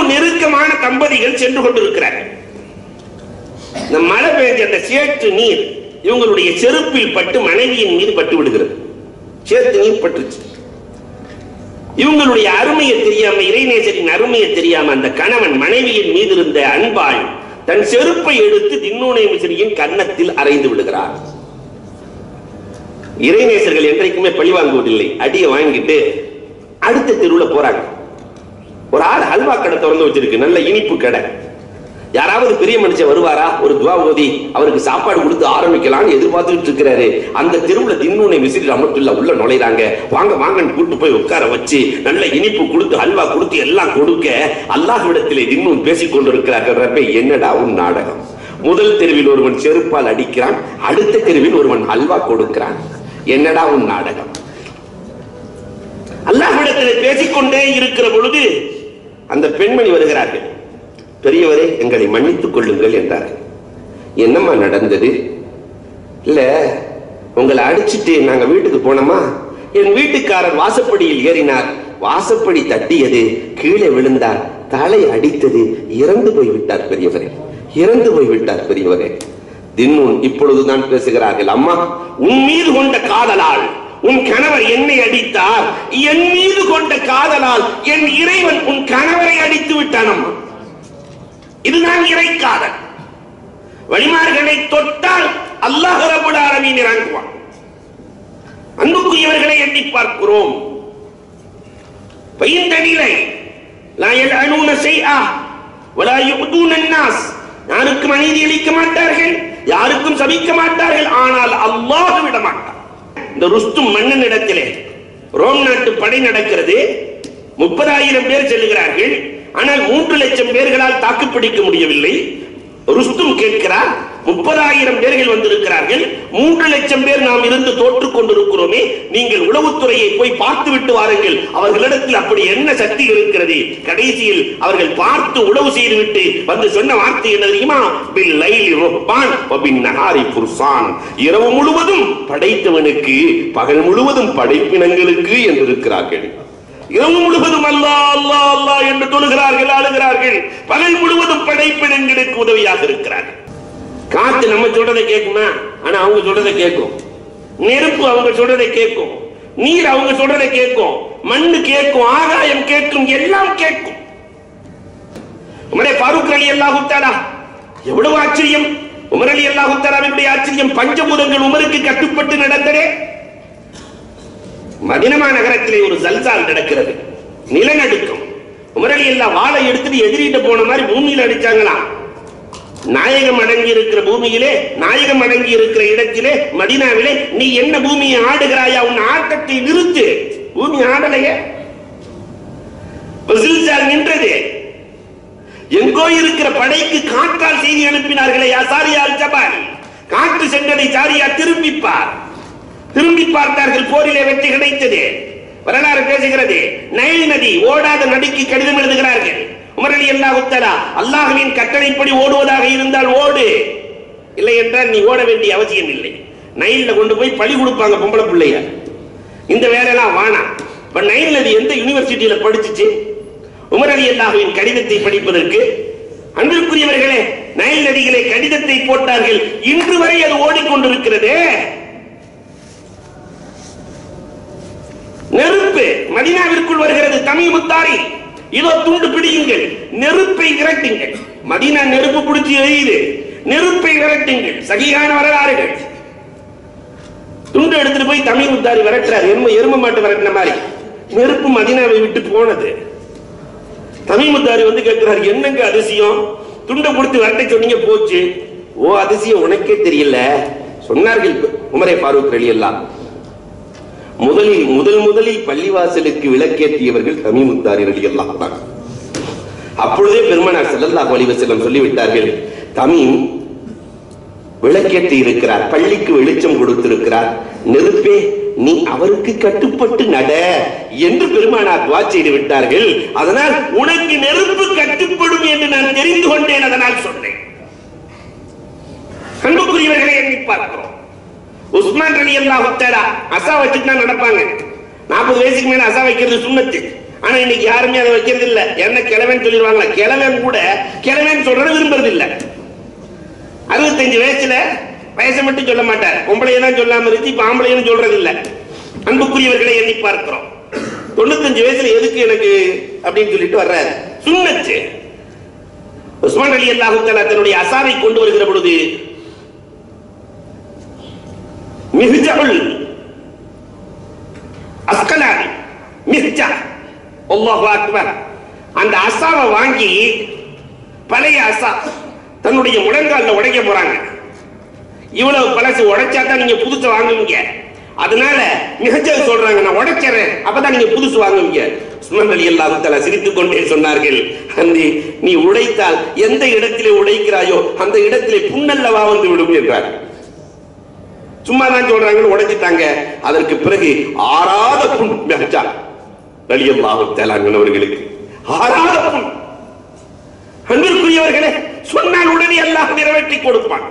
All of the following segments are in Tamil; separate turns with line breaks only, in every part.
நெருக்கமான தம்பதிகள் சென்று கொண்டிருக்கிறார்கள் இந்த மழை பெய்ஞ்ச அந்த சேற்று நீர் இவங்களுடைய செருப்பில் பட்டு மனைவியின் மீது பட்டு விடுகிறது சேற்று நீர் பட்டுச்சு இவங்களுடைய அருமையை தெரியாம இறைநேசரின் அருமையை தெரியாம அந்த கணவன் மனைவியின் மீது இருந்த அன்பாள் தன் செருப்பை எடுத்து தின்னூனை மிசிறியின் கன்னத்தில் அறைந்து விடுகிறார் இறைநேசர்கள் என்றைக்குமே பழி வாங்குவதில்லை அடியை வாங்கிட்டு அடுத்த தெருவுல போறாங்க ஒரு ஆள் ஹல்வா கடை திறந்து வச்சிருக்கு நல்ல இனிப்பு கடை யாராவது பெரிய மனுஷன் வருவாரா ஒரு துவா ஓதி அவருக்கு சாப்பாடு கொடுத்து ஆரம்பிக்கலாம்னு எதிர்பார்த்துட்டு இருக்கிறாரு அந்த தெருவுல தின்னூனை விசிறி ரமத்துள்ள உள்ள நுழைறாங்க வாங்க வாங்கன்னு கூட்டு போய் உட்கார வச்சு நல்ல இனிப்பு கொடுத்து ஹல்வா கொடுத்து எல்லாம் கொடுக்க அல்லாஹ்விடத்திலே தின்னூன் பேசிக் கொண்டிருக்கிறார்கள் ரப்பே என்னடா உன் நாடகம் முதல் தெருவில் ஒருவன் செருப்பால் அடிக்கிறான் அடுத்த தெருவில் ஒருவன் ஹல்வா கொடுக்கிறான் என்னடா உன் நாடகம் அல்லாஹ்விடத்தில் பேசிக்கொண்டே இருக்கிற பொழுது அந்த பெண்மணி வருகிறார்கள் பெரியவரே எங்களை மன்னித்துக் கொள்ளுங்கள் என்றார்கள் என்னம்மா நடந்தது இல்ல உங்களை அடிச்சிட்டு நாங்க வீட்டுக்கு போனோமா என் வீட்டுக்காரர் வாசப்படியில் ஏறினார் வாசப்படி தட்டியது கீழே விழுந்தார் தலை அடித்தது இறந்து போய் விட்டார் பெரியவரே இறந்து போய் விட்டார் பெரியவரே தின்னூன் இப்பொழுதுதான் பேசுகிறார்கள் அம்மா உன் மீது கொண்ட காதலால் உன் கணவர் என்னை அடித்தார் என் மீது கொண்ட காதலால் என் இறைவன் உன் கணவரை அடித்து விட்டான் அம்மா இதுதான் இறை காதல் வழிமார்களை தொட்டால் அல்லாஹ் ரபுல் ஆலமீன் இறங்குவான் அன்புக்குரியவர்களை எண்ணி பார்க்கிறோம் பையந்தனிலை லா யல்அனூன ஷைஆ வலா யுப்தூன الناس யாருக்கும் அநீதி அளிக்க மாட்டார்கள் யாருக்கும் சபிக்க மாட்டார்கள் ஆனால் அல்லாஹ் விட மாட்டார் இந்த ருஸ்தும் மன்னன் இடத்திலே ரோம் நாட்டு படை நடக்கிறது முப்பதாயிரம் பேர் செல்லுகிறார்கள் ஆனால் மூன்று லட்சம் பேர்களால் தாக்குப்பிடிக்க முடியவில்லை ருஸ்தும் கேட்கிறார் முப்பதாயிரம் பேர்கள் வந்திருக்கிறார்கள் மூன்று லட்சம் பேர் நாம் இருந்து தோற்றுக் கொண்டிருக்கிறோமே நீங்கள் உளவுத்துறையை போய் பார்த்து விட்டு வாருங்கள் அவர்களிடத்தில் அப்படி என்ன சக்தி இருக்கிறது கடைசியில் அவர்கள் பார்த்து உளவு செய்துவிட்டு வந்து சொன்ன வார்த்தை என்ன தெரியுமா பில் லைலி ருஹ்பான் வ பின் நஹாரி ஃபுர்சான் இரவு முழுவதும் படைத்தவனுக்கு பகல் முழுவதும் படைப்பினங்களுக்கு என்று இருக்கிறார்கள் இரவு முழுவதும் அல்லாஹ் அல்லாஹ் அல்லாஹ் என்று தொழுகிறார்கள் ஆளுகிறார்கள் பகல் முழுவதும் படைப்பினங்களுக்கு உதவியாக இருக்கிறார்கள் காத்து நம்ம சொல்றதை கேட்குமா ஆனா அவங்க சொல்றதை கேட்கும் நெருப்பு அவங்க சொல்றதை கேட்கும் நீர் அவங்க சொல்றதை கேட்கும் மண்ணு கேட்கும் ஆகாயம் கேட்கும் எல்லாம் கேட்கும் உமரே பாரூக் அலி அல்லாஹு தாலா எவ்வளவு ஆச்சரியம் உமர் அலி அல்லாஹு தாலாவினுடைய ஆச்சரியம் பஞ்சபூதங்கள் உமருக்கு கட்டுப்பட்டு நடந்ததே மதினமா நகரத்திலே ஒரு ஜல்சால் நடக்கிறது நிலநடுக்கம் உமரலி எல்லாம் வாழை எடுத்துட்டு எதிரிட்டு போன மாதிரி பூமியில அடிச்சாங்களாம் நாயகம் அடங்கி இருக்கிற பூமியிலே நாயகம் அடங்கி இருக்கிற இடத்திலே மதினாவிலே நீ என்ன பூமியை ஆடுகிறாயா உன் ஆட்டத்தை நிறுத்து பூமி ஆடலையே ஜில்சால் நின்றது எங்கோ இருக்கிற படைக்கு காற்றால் செய்தி அனுப்பினார்களே யாசாரியால் ஜபால் காற்று சென்றதை சாரியா திரும்பிப்பார் திரும்பி பார்த்தார்கள் போரிலே வெற்றி கிடைத்தது வரலாறு பேசுகிறது நைல் நதி ஓடாத நதிக்கு கடிதம் எழுதுகிறார்கள் உமரலி அல்லாஹ் உத்தலா அல்லாஹ்வின் கட்டளைப்படி ஓடுவதாக இருந்தால் ஓடு இல்லை என்றால் நீ ஓட வேண்டிய அவசியம் இல்லை நைல்ல கொண்டு போய் பழி கொடுப்பாங்க பொம்பளை பிள்ளைய இந்த வேலையெல்லாம் வானாம் இப்ப நைல் நதி எந்த யூனிவர்சிட்டியில படிச்சுச்சு உமர் அலி அல்லாஹுவின் கடிதத்தை படிப்பதற்கு அன்பிற்குரியவர்களே நைல் நதியிலே கடிதத்தை போட்டார்கள் இன்று வரை அது ஓடிக்கொண்டிருக்கிறதே நெருப்பு மதீனாவிற்குள் வருகிறது தமிழ்முத்தாரி இதோ துண்டு பிடியுங்கள் நெருப்பை விரட்டுங்கள் மதீனா நெருப்பு பிடிச்சி எரியுது நெருப்பை விரட்டுங்கள் சகியான வரலாறுகள் துண்டு எடுத்துட்டு போய் தமிழ் முத்தாரி விரட்டுறாரு எரும எரும மாட்டு விரட்டின மாதிரி நெருப்பு மதீனாவை விட்டு போனது தமிழ் முத்தாரி வந்து கேட்கிறாரு என்னங்க அதிசயம் துண்டை கொடுத்து விரட்ட சொன்னீங்க போச்சு ஓ அதிசயம் உனக்கே தெரியல சொன்னார்கள் உமரே ஃபாரூக் அலி எல்லாம் முதலில் முதல் முதலில் பள்ளிவாசலுக்கு விளக்கேற்றியவர்கள் தமிமுத்தாரி அலி அல்லாஹ் அப்பொழுதே பெருமனார் ஸல்லல்லாஹு அலைஹி வஸல்லம் சொல்லிவிட்டார்கள் தமிம் விளக்கேற்றி இருக்கிறார் பள்ளிக்கு வெளிச்சம் கொடுத்திருக்கிறார் நெருப்பே நீ அவருக்கு கட்டுப்பட்டு நட என்று பெருமானார் துவா செய்து விட்டார்கள் அதனால் உனக்கு நெருப்பு கட்டுப்படும் என்று நான் தெரிந்து கொண்டேன் அதனால் சொன்னேன் அன்புக்குரியவர்களை எண்ணி பார்க்கிறோம் உஸ்மான் ரலி அல்லாஹ் தஆலா அசா வச்சுட்டு தான் நடப்பாங்க நாற்பது வயசுக்கு மேல அசா வைக்கிறது சுண்ணத்து ஆனா இன்னைக்கு யாருமே அதை வைக்கிறது இல்ல என்ன கிழவன் சொல்லிடுவாங்களா கிழவன் கூட கிழவன் சொல்றத விரும்புறது இல்ல அறுபத்தஞ்சு வயசுல வயசை மட்டும் சொல்ல மாட்டார் பொம்பளையை தான் சொல்லாம இருந்து இப்ப ஆம்பளையும் சொல்றது இல்ல அன்புக்குரியவர்களை எண்ணி பார்க்கிறோம் தொண்ணூத்தஞ்சு வயசுல எதுக்கு எனக்கு அப்படின்னு சொல்லிட்டு வர்றாரு சுண்ணத்து உஸ்மான் அலி அல்லாஹு தஆலா தன்னுடைய அசாவை கொண்டு வருகிற பொழுது மிஹ்ஜுல் அஸ்கலானி மிஹ்ஜா அல்லாஹு அக்பர் அந்த அசாவை வாங்கி பழைய அசா தன்னுடைய முழங்கால்ல உடைக்க போறாங்க இவ்வளவு பழசு உடைச்சா தான் நீங்க புதுசு வாங்குவீங்க அதனால மிகச்சல் சொல்றாங்க நான் உடைக்கிறேன் அப்பதான் நீங்க புதுசு வாங்குவீங்க உஸ்மான் அலி அல்லாஹு தஆலா சிரித்துக் கொண்டே சொன்னார்கள் அந்தி நீ உடைத்தால் எந்த இடத்திலே உடைக்கிறாயோ அந்த இடத்திலே புண்ணல்லவா வந்து விடும் என்றார் சும்மா தான் சொல்றாங்கன்னு உடைச்சிட்டாங்க அதற்கு பிறகு ஆறாத புண் மிகச்சா அலி அல்லாஹு தஆலா அவர்களுக்கு ஆறாத புண் அன்பிற்குரியவர்களே சொன்னால் உடனே அல்லாஹ் நிறைவேற்றி கொடுப்பான்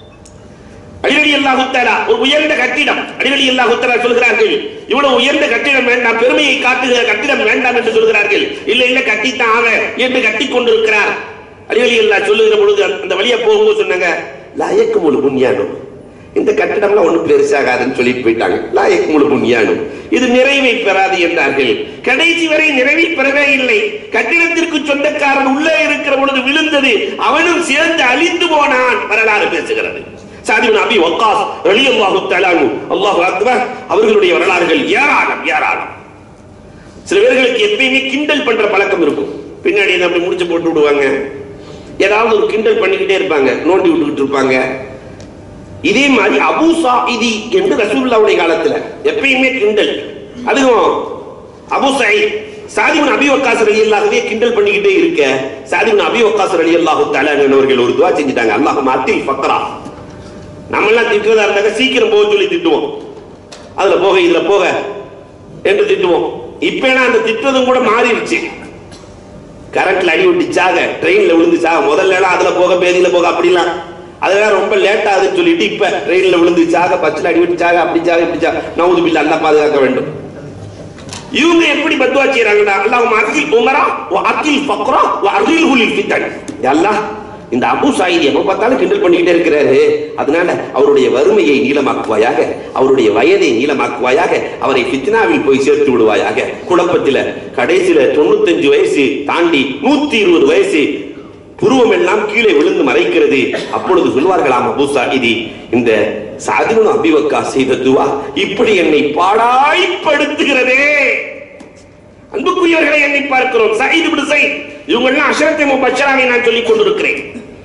அடிவடி அல்லாஹு தஆலா ஒரு உயர்ந்த கட்டிடம் அடிவடி அல்லாஹு தஆலா சொல்கிறார்கள் இவ்வளவு உயர்ந்த கட்டிடம் வேண்டாம் பெருமையை காட்டுகிற கட்டிடம் வேண்டாம் என்று சொல்கிறார்கள் இல்ல இல்ல கட்டித்தான் ஆக என்று கட்டி கொண்டிருக்கிறார் அடிவடி அல்லாஹ் சொல்லுகிற பொழுது அந்த வழியா போகும்போது சொன்னாங்க லாயக்கு முழு புண்ணியானும் இந்த கட்டிடம்லாம் ஒண்ணு பெருசாகாதுன்னு சொல்லிட்டு போயிட்டாங்க லாயக்கு முழு புண்ணியானும் இது நிறைவை பெறாது என்றார்கள் கடைசி வரை நிறைவை பெறவே இல்லை கட்டிடத்திற்கு சொந்தக்காரன் உள்ளே இருக்கிற பொழுது விழுந்தது அவனும் சேர்ந்து அழிந்து போனான் வரலாறு பேசுகிறது சாதிபின் அபி வக்காஸ் ரலியல்லாஹு தஆலா அல்லாஹு அக்பர் அவர்களுடைய வரலாறுகள் ஏராளம் ஏராளம் சில பேர்களுக்கு எப்பயுமே கிண்டல் பண்ற பழக்கம் இருக்கும் பின்னாடி இதை அப்படி முடிச்சு போட்டு விடுவாங்க ஏதாவது ஒரு கிண்டல் பண்ணிக்கிட்டே இருப்பாங்க நோண்டி விட்டுக்கிட்டு இருப்பாங்க இதே மாதிரி அபூ சாயிதி என்று ரசூலுல்லாவுடைய காலத்துல எப்பயுமே கிண்டல் அதுவும் Abu Saeed Sad bin Abi Waqqas ரலியல்லாஹுவே கிண்டல் பண்ணிக்கிட்டே இருக்க சாதிபின் அபி வக்காஸ் ரலியல்லாஹு தஆலா அவர்கள் ஒரு துவா செஞ்சிட்டாங்க அல்லாஹ் மாத்தில் ஃபக்ரா நம்ம எல்லாம் திட்டுறதா இருந்தாக்க சீக்கிரம் போக சொல்லி திட்டுவோம் அதுல போக இதுல போக என்று திட்டுவோம் இப்ப என்ன அந்த திட்டுறதும் கூட மாறிடுச்சு கரண்ட்ல அடி விட்டு சாக ட்ரெயின்ல விழுந்து சாக முதல்ல எல்லாம் அதுல போக பேதியில போக அப்படிலாம் அதெல்லாம் ரொம்ப லேட் ஆகுதுன்னு சொல்லிட்டு இப்ப ட்ரெயின்ல விழுந்து சாக பஸ்ல அடி விட்டு சாக அப்படி சாக இப்படி சாக நவுது பில்ல அல்லா பாதுகாக்க வேண்டும் இவங்க எப்படி பத்துவா செய்யறாங்கடா அல்லாஹ் அகில் உமரா வ அகில் ஃபக்ரா வ அகில் ஹுலில் ஃபித்தன் அல்லாஹ் இந்த அபு சாயித் எப்ப பார்த்தாலும் கிண்டல் பண்ணிக்கிட்டே இருக்கிறாரு அதனால அவருடைய வறுமையை நீளமாக்குவாயாக அவருடைய வயதை நீளமாக்குவாயாக அவரை ஃபித்னாவில் போய் சேர்த்து விடுவாயாக குழப்பத்தில கடைசியில தொண்ணூத்தஞ்சு வயசு தாண்டி நூத்தி இருபது வயசு புருவம் எல்லாம் கீழே விழுந்து மறைக்கிறது அப்பொழுது சொல்வார்களாம் அபு சாயிதி இந்த சாதிபுன் அபிவக்கா செய்த துவா இப்படி என்னை பாடாய்ப்படுத்துகிறதே அன்புக்குரியவர்களை எண்ணி பார்க்கிறோம் சயீத் இப்னு சயீத் இவங்க எல்லாம் அஷரத்தை முபஷராவை நான் சொல்லிக் கொண்டிருக்கிறேன்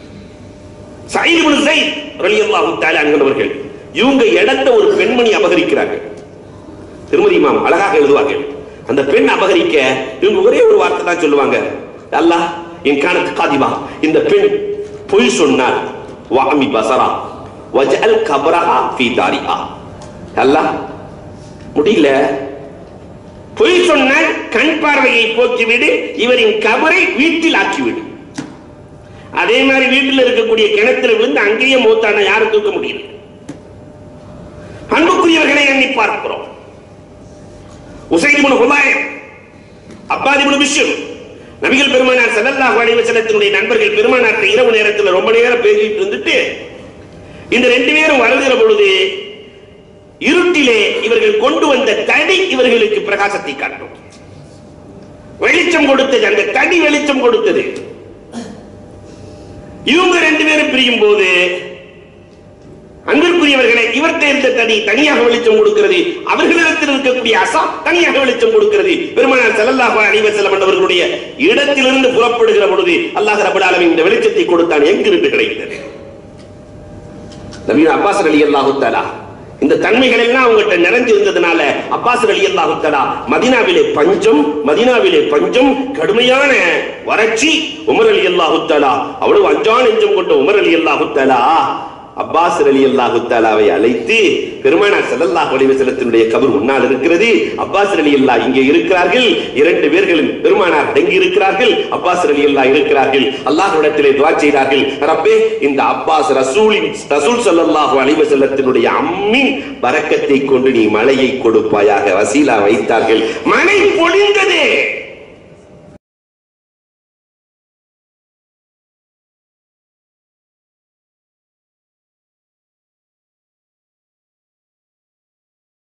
சயீத் இப்னு சயீத் ரலியல்லாஹு தஆலா அன்ஹுவர்கள் இவங்க இடத்தை ஒரு பெண்மணி அபகரிக்கிறாங்க திருமதி இமாம் அழகாக எழுதுவார்கள் அந்த பெண் அபகரிக்க இவங்க ஒரே ஒரு வார்த்தை தான் சொல்லுவாங்க அல்லாஹ் என் காணத்து காதிபா இந்த பெண் பொய் சொன்னார் வாமி பசரா வஜல் கபரஹா ஃபீ தாரிஹா அல்லாஹ் முடியல பொய் சொன்னால் கண் பார்வையை போக்கிவிடு இவரின் கபரை வீட்டில் ஆக்கிவிடு அதே மாதிரி வீட்டில் இருக்கக்கூடிய கிணத்துல விழுந்து அங்கேயே மூத்தான யாரும் தூக்க முடியல அன்புக்குரியவர்களை எண்ணி பார்க்கிறோம் உசைதிபுன் ஹுமாயம் அப்பாதிபுன் பிஷ்யம் நபிகள் பெருமானார் ஸல்லல்லாஹு அலைஹி வஸல்லத்தினுடைய நண்பர்கள் பெருமானார் இரவு நேரத்தில் ரொம்ப நேரம் பேசிட்டு இருந்துட்டு இந்த ரெண்டு பேரும் வருகிற பொழுது இருட்டிலே இவர்கள் கொண்டு வந்த தடி இவர்களுக்கு பிரகாசத்தை காட்டும் வெளிச்சம் கொடுத்தது அந்த தடி வெளிச்சம் கொடுத்தது இவங்க ரெண்டு பேரும் பிரியும் போது அன்பிற்குரியவர்களை இவர்கிட்ட இருந்த தடி தனியாக வெளிச்சம் கொடுக்கிறது அவர்களிடத்தில் இருக்கக்கூடிய அசா தனியாக வெளிச்சம் கொடுக்கிறது பெருமானார் ஸல்லல்லாஹு அலைஹி வஸல்லம் அவர்களுடைய இடத்திலிருந்து புறப்படுகிற பொழுது அல்லாஹ் ரப்பல் ஆலமீன் இந்த வெளிச்சத்தை கொடுத்தான் எங்கிருந்து கிடைத்தது நபீன் அப்பாஸ் ரலியல்லாஹு தஆலா இந்த தன்மைகள் எல்லாம் அவங்ககிட்ட நிறைஞ்சு இருந்ததுனால அப்பாஸ் அலி அல்லாஹு தஆலா மதீனாவிலே பஞ்சம் மதீனாவிலே பஞ்சம் கடுமையான வறட்சி உமர் அலி அல்லாஹு தஆலா அவ்வளவு அஞ்சா நெஞ்சம் கொண்ட உமர் அலி அல்லாஹு தஆலா அப்பாஸ் அலி அல்லாஹு தஆலாவை அழைத்து பெருமானார் ஸல்லல்லாஹு அலைஹி வஸல்லத்தினுடைய கபர் முன்னால் இருக்கிறது அப்பாஸ் அலி அல்லாஹ் இங்கே இருக்கிறார்கள் இரண்டு பேர்களும் பெருமானார் அடங்கி இருக்கிறார்கள் அப்பாஸ் அலி அல்லாஹ் இருக்கிறார்கள் அல்லாஹ்விடத்திலே துஆ செய்தார்கள் ரப்பே இந்த அப்பாஸ் ரசூலின் ரசூல் ஸல்லல்லாஹு அலைஹி வஸல்லத்தினுடைய அம்மின் பரக்கத்தை கொண்டு நீ மழையை கொடுப்பாயாக வசீலா வைத்தார்கள் மழை பொழிந்ததே